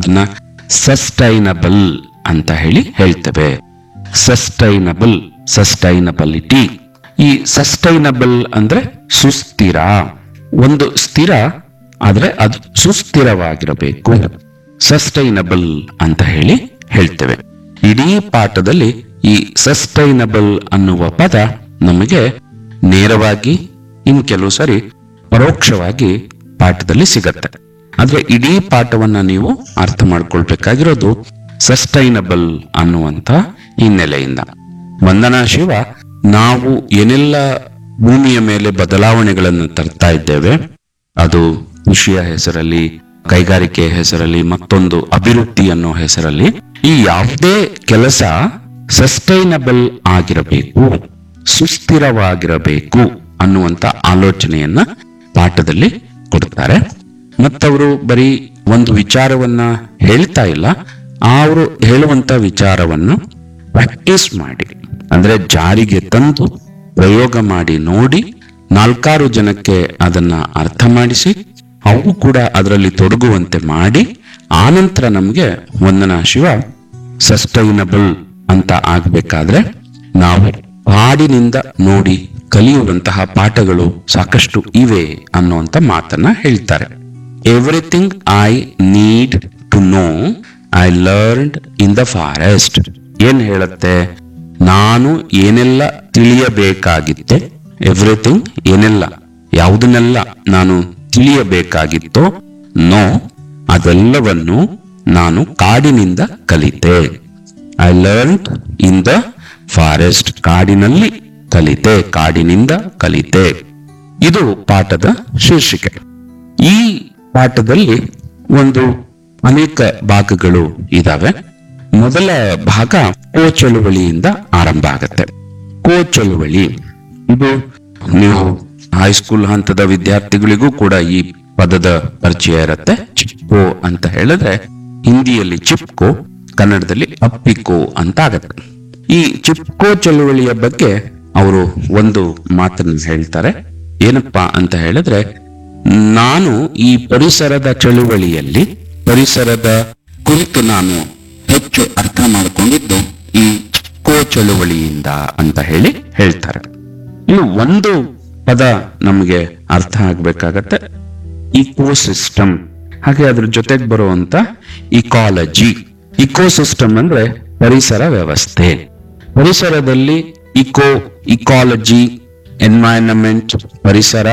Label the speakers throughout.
Speaker 1: ಅದನ್ನ ಸಸ್ಟೈನಬಲ್ ಅಂತ ಹೇಳಿ ಹೇಳ್ತೇವೆ ಸಸ್ಟೈನಬಲ್ ಸಸ್ಟೈನಬಿಲಿಟಿ ಈ ಸಸ್ಟೈನಬಲ್ ಅಂದ್ರೆ ಸುಸ್ಥಿರ ಒಂದು ಸ್ಥಿರ ಆದ್ರೆ ಅದು ಸುಸ್ಥಿರವಾಗಿರಬೇಕು ಸಸ್ಟೈನಬಲ್ ಅಂತ ಹೇಳಿ ಹೇಳ್ತೇವೆ ಇಡೀ ಪಾಠದಲ್ಲಿ ಈ ಸಸ್ಟೈನಬಲ್ ಅನ್ನುವ ಪದ ನಮಗೆ ನೇರವಾಗಿ ಇನ್ ಕೆಲವು ಸರಿ ಪರೋಕ್ಷವಾಗಿ ಪಾಠದಲ್ಲಿ ಸಿಗತ್ತೆ ಆದ್ರೆ ಇಡೀ ಪಾಠವನ್ನ ನೀವು ಅರ್ಥ ಮಾಡ್ಕೊಳ್ಬೇಕಾಗಿರೋದು ಸಸ್ಟೈನಬಲ್ ಅನ್ನುವಂತ ಹಿನ್ನೆಲೆಯಿಂದ ವಂದನಾ ಶಿವ ನಾವು ಏನೆಲ್ಲ ಭೂಮಿಯ ಮೇಲೆ ಬದಲಾವಣೆಗಳನ್ನು ತರ್ತಾ ಇದ್ದೇವೆ ಅದು ಕೃಷಿಯ ಹೆಸರಲ್ಲಿ ಕೈಗಾರಿಕೆಯ ಹೆಸರಲ್ಲಿ ಮತ್ತೊಂದು ಅಭಿವೃದ್ಧಿ ಅನ್ನೋ ಹೆಸರಲ್ಲಿ ಈ ಯಾವುದೇ ಕೆಲಸ ಸಸ್ಟೈನಬಲ್ ಆಗಿರಬೇಕು ಸುಸ್ಥಿರವಾಗಿರಬೇಕು ಅನ್ನುವಂತ ಆಲೋಚನೆಯನ್ನ ಪಾಠದಲ್ಲಿ ಕೊಡ್ತಾರೆ ಮತ್ತವರು ಬರೀ ಒಂದು ವಿಚಾರವನ್ನ ಹೇಳ್ತಾ ಇಲ್ಲ ಅವರು ಹೇಳುವಂತ ವಿಚಾರವನ್ನು ಪ್ರಾಕ್ಟೀಸ್ ಮಾಡಿ ಅಂದ್ರೆ ಜಾರಿಗೆ ತಂದು ಪ್ರಯೋಗ ಮಾಡಿ ನೋಡಿ ನಾಲ್ಕಾರು ಜನಕ್ಕೆ ಅದನ್ನ ಅರ್ಥ ಮಾಡಿಸಿ ಅವು ಕೂಡ ಅದರಲ್ಲಿ ತೊಡಗುವಂತೆ ಮಾಡಿ ಆನಂತರ ನಮ್ಗೆ ವಂದನಾ ಶಿವ ಸಸ್ಟೈನಬಲ್ ಅಂತ ಆಗ್ಬೇಕಾದ್ರೆ ನಾವು ಹಾಡಿನಿಂದ ನೋಡಿ ಕಲಿಯುವಂತಹ ಪಾಠಗಳು ಸಾಕಷ್ಟು ಇವೆ ಅನ್ನುವಂತ ಮಾತನ್ನ ಹೇಳ್ತಾರೆ everything I need to know I learned in the forest ಏನ್ ಹೇಳುತ್ತೆ ನಾನು ಏನೆಲ್ಲ ತಿಳಿಯಬೇಕಾಗಿತ್ತೆ ಎವ್ರಿಥಿಂಗ್ ಏನೆಲ್ಲ ಯಾವುದನ್ನೆಲ್ಲ ನಾನು ತಿಳಿಯಬೇಕಾಗಿತ್ತೋ ನೋ ಅದೆಲ್ಲವನ್ನು ನಾನು ಕಾಡಿನಿಂದ ಕಲಿತೆ I learn in the forest ಕಾಡಿನಲ್ಲಿ ಕಲಿತೆ ಕಾಡಿನಿಂದ ಕಲಿತೆ ಇದು ಪಾಠದ ಶೀರ್ಷಿಕೆ ಈ ಪಾಠದಲ್ಲಿ ಒಂದು ಅನೇಕ ಭಾಗಗಳು ಇದಾವೆ ಮೊದಲ ಭಾಗ ಕೋ ಚಳುವಳಿಯಿಂದ ಆರಂಭ ಆಗತ್ತೆ ಕೋ ಚಳುವಳಿ ಇದು ನೀವು ಹೈಸ್ಕೂಲ್ ಹಂತದ ವಿದ್ಯಾರ್ಥಿಗಳಿಗೂ ಕೂಡ ಈ ಪದದ ಪರಿಚಯ ಇರುತ್ತೆ ಚಿಪ್ಕೋ ಅಂತ ಹೇಳಿದ್ರೆ ಹಿಂದಿಯಲ್ಲಿ ಚಿಪ್ಕೋ ಕನ್ನಡದಲ್ಲಿ ಅಪ್ಪಿಕೋ ಅಂತ ಆಗತ್ತೆ ಈ ಚಿಪ್ಕೋ ಚಳುವಳಿಯ ಬಗ್ಗೆ ಅವರು ಒಂದು ಮಾತನ್ನು ಹೇಳ್ತಾರೆ ಏನಪ್ಪಾ ಅಂತ ಹೇಳಿದ್ರೆ ನಾನು ಈ ಪರಿಸರದ ಚಳುವಳಿಯಲ್ಲಿ ಪರಿಸರದ ಕುರಿತು ನಾನು ಹೆಚ್ಚು ಅರ್ಥ ಮಾಡಿಕೊಂಡಿದ್ದು ಈ ಚಿಪ್ಕೋ ಚಳುವಳಿಯಿಂದ ಅಂತ ಹೇಳಿ ಹೇಳ್ತಾರೆ ಇನ್ನು ಒಂದು ಪದ ನಮಗೆ ಅರ್ಥ ಆಗ್ಬೇಕಾಗತ್ತೆ ಇಕೋಸಿಸ್ಟಮ್ ಹಾಗೆ ಅದ್ರ ಜೊತೆಗೆ ಬರುವಂತ ಇಕಾಲಜಿ ಇಕೋಸಿಸ್ಟಮ್ ಅಂದ್ರೆ ಪರಿಸರ ವ್ಯವಸ್ಥೆ ಪರಿಸರದಲ್ಲಿ ಇಕೋ ಇಕಾಲಜಿ ಎನ್ವೈರನ್ಮೆಂಟ್ ಪರಿಸರ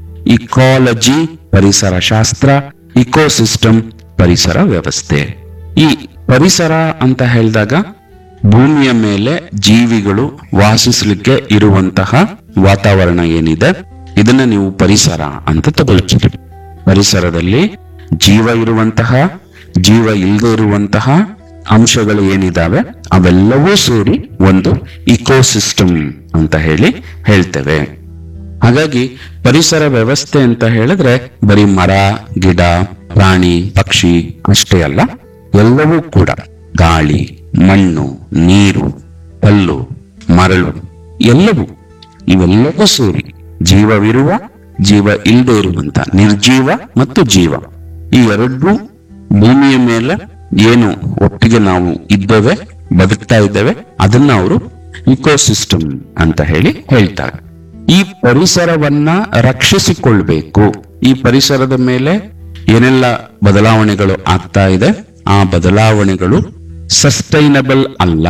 Speaker 1: ಇಕಾಲಜಿ ಪರಿಸರ ಶಾಸ್ತ್ರ ಇಕೋಸಿಸ್ಟಮ್ ಪರಿಸರ ವ್ಯವಸ್ಥೆ ಈ ಪರಿಸರ ಅಂತ ಹೇಳಿದಾಗ ಭೂಮಿಯ ಮೇಲೆ ಜೀವಿಗಳು ವಾಸಿಸಲಿಕ್ಕೆ ಇರುವಂತಹ ವಾತಾವರಣ ಏನಿದೆ ಇದನ್ನ ನೀವು ಪರಿಸರ ಅಂತ ತಗೊಳ್ತೀರಿ ಪರಿಸರದಲ್ಲಿ ಜೀವ ಇರುವಂತಹ ಜೀವ ಇಲ್ಲದೆ ಇರುವಂತಹ ಅಂಶಗಳು ಏನಿದಾವೆ ಅವೆಲ್ಲವೂ ಸೇರಿ ಒಂದು ಇಕೋಸಿಸ್ಟಮ್ ಅಂತ ಹೇಳಿ ಹೇಳ್ತೇವೆ ಹಾಗಾಗಿ ಪರಿಸರ ವ್ಯವಸ್ಥೆ ಅಂತ ಹೇಳಿದ್ರೆ ಬರೀ ಮರ ಗಿಡ ಪ್ರಾಣಿ ಪಕ್ಷಿ ಅಷ್ಟೇ ಅಲ್ಲ ಎಲ್ಲವೂ ಕೂಡ ಗಾಳಿ ಮಣ್ಣು ನೀರು ಕಲ್ಲು ಮರಳು ಎಲ್ಲವೂ ಇವೆಲ್ಲವೂ ಸೇರಿ ಜೀವವಿರುವ ಜೀವ ಇಲ್ಲದೆ ಇರುವಂತ ನಿರ್ಜೀವ ಮತ್ತು ಜೀವ ಈ ಎರಡೂ ಭೂಮಿಯ ಮೇಲೆ ಏನು ಒಟ್ಟಿಗೆ ನಾವು ಇದ್ದೇವೆ ಬದುಕ್ತಾ ಇದ್ದೇವೆ ಅದನ್ನ ಅವರು ಇಕೋಸಿಸ್ಟಮ್ ಅಂತ ಹೇಳಿ ಹೇಳ್ತಾರೆ ಈ ಪರಿಸರವನ್ನ ರಕ್ಷಿಸಿಕೊಳ್ಬೇಕು ಈ ಪರಿಸರದ ಮೇಲೆ ಏನೆಲ್ಲ ಬದಲಾವಣೆಗಳು ಆಗ್ತಾ ಇದೆ ಆ ಬದಲಾವಣೆಗಳು ಸಸ್ಟೈನಬಲ್ ಅಲ್ಲ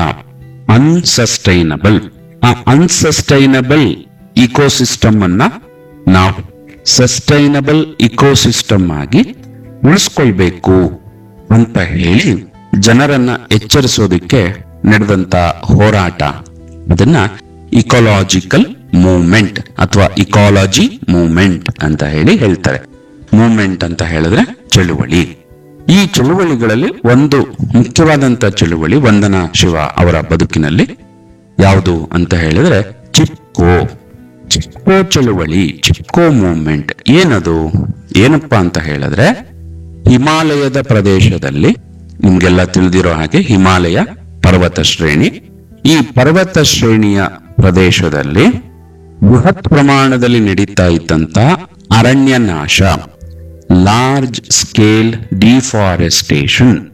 Speaker 1: ಅನ್ಸಸ್ಟೈನಬಲ್ ಆ ಅನ್ಸಸ್ಟೈನಬಲ್ ಇಕೋಸಿಸ್ಟಮ್ ಅನ್ನ ನಾವು ಸಸ್ಟೈನಬಲ್ ಇಕೋಸಿಸ್ಟಮ್ ಆಗಿ ಉಳಿಸ್ಕೊಳ್ಬೇಕು ಅಂತ ಹೇಳಿ ಜನರನ್ನ ಎಚ್ಚರಿಸೋದಕ್ಕೆ ನಡೆದಂತ ಹೋರಾಟ ಅದನ್ನ ಇಕೋಲಾಜಿಕಲ್ ಮೂವ್ಮೆಂಟ್ ಅಥವಾ ಇಕಾಲಜಿ ಮೂವ್ಮೆಂಟ್ ಅಂತ ಹೇಳಿ ಹೇಳ್ತಾರೆ ಮೂವ್ಮೆಂಟ್ ಅಂತ ಹೇಳಿದ್ರೆ ಚಳುವಳಿ ಈ ಚಳುವಳಿಗಳಲ್ಲಿ ಒಂದು ಮುಖ್ಯವಾದಂತ ಚಳುವಳಿ ವಂದನಾ ಶಿವ ಅವರ ಬದುಕಿನಲ್ಲಿ ಯಾವುದು ಅಂತ ಹೇಳಿದ್ರೆ ಚಿಪ್ಕೋ ಚಿಪ್ಕೋ ಚಳುವಳಿ ಚಿಪ್ಕೋ ಮೂವ್ಮೆಂಟ್ ಏನದು ಏನಪ್ಪಾ ಅಂತ ಹೇಳಿದ್ರೆ ಹಿಮಾಲಯದ ಪ್ರದೇಶದಲ್ಲಿ ನಿಮ್ಗೆಲ್ಲ ತಿಳಿದಿರೋ ಹಾಗೆ ಹಿಮಾಲಯ ಪರ್ವತ ಶ್ರೇಣಿ ಈ ಪರ್ವತ ಶ್ರೇಣಿಯ ಪ್ರದೇಶದಲ್ಲಿ ಬೃಹತ್ ಪ್ರಮಾಣದಲ್ಲಿ ನಡೀತಾ ಇದ್ದಂತ ಅರಣ್ಯ ನಾಶ ಲಾರ್ಜ್ ಸ್ಕೇಲ್ ಡಿಫಾರೆಸ್ಟೇಷನ್